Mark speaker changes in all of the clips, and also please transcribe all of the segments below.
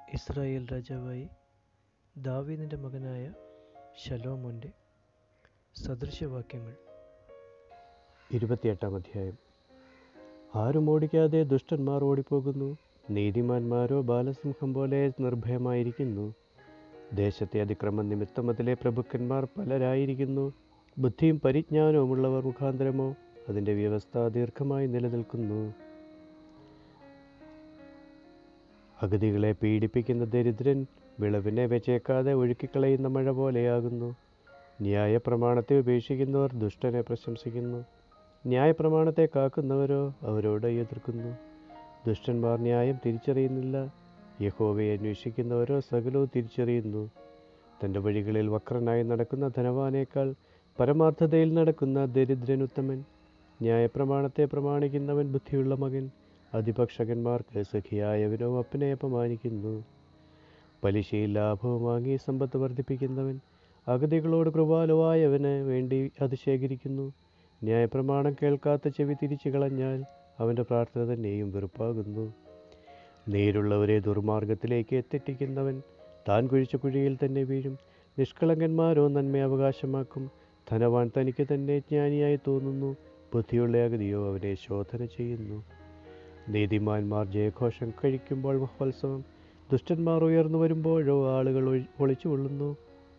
Speaker 1: Israel രാജാവായി ദാവീദിൻ്റെ മകനായ ശലോമോൻ്റെ സദൃശവാക്യങ്ങൾ
Speaker 2: ഇരുപത്തിയെട്ടാം അധ്യായം ആരും ഓടിക്കാതെ ദുഷ്ടന്മാർ ഓടിപ്പോകുന്നു നീതിമാന്മാരോ ബാലസിംഹം പോലെ നിർഭയമായിരിക്കുന്നു ദേശത്തെ അതിക്രമം നിമിത്തം അതിലെ പ്രഭുക്കന്മാർ പലരായിരിക്കുന്നു ബുദ്ധിയും പരിജ്ഞാനവുമുള്ളവർ മുഖാന്തരമോ അതിൻ്റെ വ്യവസ്ഥ ദീർഘമായി നിലനിൽക്കുന്നു അഗതികളെ പീഡിപ്പിക്കുന്ന ദരിദ്രൻ വിളവിനെ വെച്ചേക്കാതെ ഒഴുക്കിക്കളയുന്ന മഴ പോലെയാകുന്നു ന്യായപ്രമാണത്തെ ഉപേക്ഷിക്കുന്നവർ ദുഷ്ടനെ പ്രശംസിക്കുന്നു ന്യായപ്രമാണത്തെ കാക്കുന്നവരോ അവരോട് എതിർക്കുന്നു ദുഷ്ടന്മാർ ന്യായം തിരിച്ചറിയുന്നില്ല യഹോവയെ അന്വേഷിക്കുന്നവരോ സകലവും തിരിച്ചറിയുന്നു തൻ്റെ വഴികളിൽ വക്രനായി നടക്കുന്ന ധനവാനേക്കാൾ പരമാർത്ഥതയിൽ നടക്കുന്ന ദരിദ്രനുത്തമൻ ന്യായപ്രമാണത്തെ പ്രമാണിക്കുന്നവൻ ബുദ്ധിയുള്ള മകൻ അതിപക്ഷകന്മാർക്ക് സഖിയായവനോ അപ്പനെ അപമാനിക്കുന്നു പലിശയിൽ ലാഭവും വാങ്ങി സമ്പത്ത് വർദ്ധിപ്പിക്കുന്നവൻ അഗതികളോട് കൃപാലുവായവന് വേണ്ടി അത് ശേഖരിക്കുന്നു ന്യായപ്രമാണം കേൾക്കാത്ത ചെവി തിരിച്ചു കളഞ്ഞാൽ അവൻ്റെ പ്രാർത്ഥന തന്നെയും വെറുപ്പാകുന്നു നേരുള്ളവരെ ദുർമാർഗത്തിലേക്ക് എത്തിട്ടിക്കുന്നവൻ താൻ കുഴിച്ച കുഴിയിൽ തന്നെ വീഴും നിഷ്കളങ്കന്മാരോ നന്മ അവകാശമാക്കും ധനവാൻ തനിക്ക് തന്നെ ജ്ഞാനിയായി തോന്നുന്നു ബുദ്ധിയുള്ള അഗതിയോ അവനെ ശോധന ചെയ്യുന്നു നീതിമാന്മാർ ജയഘോഷം കഴിക്കുമ്പോൾ മഹോത്സവം ദുഷ്ടന്മാർ ഉയർന്നു വരുമ്പോഴോ ആളുകൾ ഒഴി- ഒളിച്ചു കൊള്ളുന്നു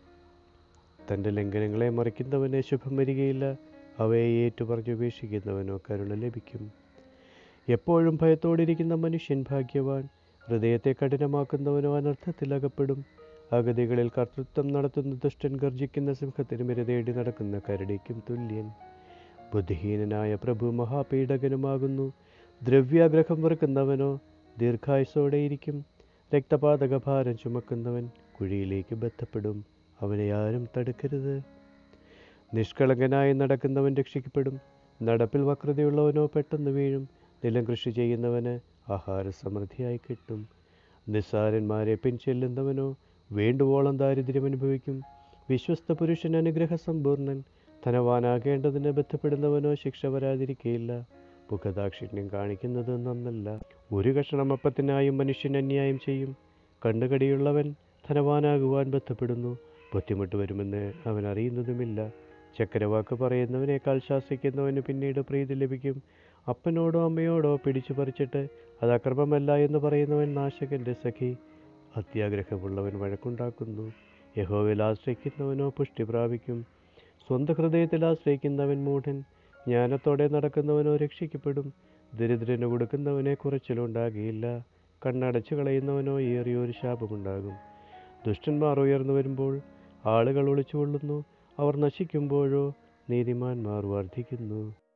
Speaker 2: തൻ്റെ ലംഘനങ്ങളെ മറിക്കുന്നവന് ശുഭം വരികയില്ല അവയെ ഏറ്റുപറഞ്ഞ് ഉപേക്ഷിക്കുന്നവനോ കരുണ ലഭിക്കും എപ്പോഴും ഭയത്തോടിരിക്കുന്ന മനുഷ്യൻ ഭാഗ്യവാൻ ഹൃദയത്തെ കഠിനമാക്കുന്നവനോ അനർത്ഥത്തിൽ അകപ്പെടും അഗതികളിൽ കർത്തൃത്വം നടത്തുന്ന ദുഷ്ടൻ ഗർജിക്കുന്ന സിംഹത്തിന് മിരതേടി നടക്കുന്ന കരടിക്കും തുല്യൻ ബുദ്ധിഹീനനായ പ്രഭു മഹാപീഡകനുമാകുന്നു ദ്രവ്യാഗ്രഹം വെറുക്കുന്നവനോ ദീർഘായുസോടെയിരിക്കും രക്തപാതക ഭാരം ചുമക്കുന്നവൻ കുഴിയിലേക്ക് ബന്ധപ്പെടും അവനെ ആരും തടുക്കരുത് നിഷ്കളങ്കനായി നടക്കുന്നവൻ രക്ഷിക്കപ്പെടും നടപ്പിൽ വക്രതയുള്ളവനോ പെട്ടെന്ന് വീഴും നിലം കൃഷി ചെയ്യുന്നവന് ആഹാര സമൃദ്ധിയായി കിട്ടും നിസ്സാരന്മാരെ പിൻചെല്ലുന്നവനോ വേണ്ടുവോളം ദാരിദ്ര്യം അനുഭവിക്കും വിശ്വസ്ത പുരുഷൻ അനുഗ്രഹ സമ്പൂർണൻ ധനവാനാകേണ്ടതിന് ബന്ധപ്പെടുന്നവനോ ശിക്ഷ വരാതിരിക്കയില്ല മുഖദാക്ഷിണ്യം കാണിക്കുന്നത് നന്നല്ല ഒരു കഷണം അപ്പത്തിനായും മനുഷ്യൻ അന്യായം ചെയ്യും കണ്ണുകടിയുള്ളവൻ ധനവാനാകുവാൻ ബന്ധപ്പെടുന്നു ബുദ്ധിമുട്ട് വരുമെന്ന് അവൻ അറിയുന്നതുമില്ല ചക്കരവാക്ക് പറയുന്നവനേക്കാൾ ശാസിക്കുന്നവന് പിന്നീട് പ്രീതി ലഭിക്കും അപ്പനോടോ അമ്മയോടോ പിടിച്ചു പറിച്ചിട്ട് അത് അക്രമമല്ല എന്ന് പറയുന്നവൻ നാശകന്റെ സഖി അത്യാഗ്രഹമുള്ളവൻ വഴക്കുണ്ടാക്കുന്നു യഹോവയിൽ ആശ്രയിക്കുന്നവനോ പുഷ്ടി പ്രാപിക്കും സ്വന്തം ഹൃദയത്തിൽ ആശ്രയിക്കുന്നവൻ മൂഢൻ ജ്ഞാനത്തോടെ നടക്കുന്നവനോ രക്ഷിക്കപ്പെടും ദരിദ്രന് കൊടുക്കുന്നവനെ കുറച്ചിലുണ്ടാകിയില്ല കണ്ണടച്ചു കളയുന്നവനോ ഏറിയൊരു ശാപമുണ്ടാകും ദുഷ്ടന്മാർ ഉയർന്നു വരുമ്പോൾ ആളുകൾ ഒളിച്ചുകൊള്ളുന്നു അവർ നശിക്കുമ്പോഴോ നീതിമാന്മാർ വർദ്ധിക്കുന്നു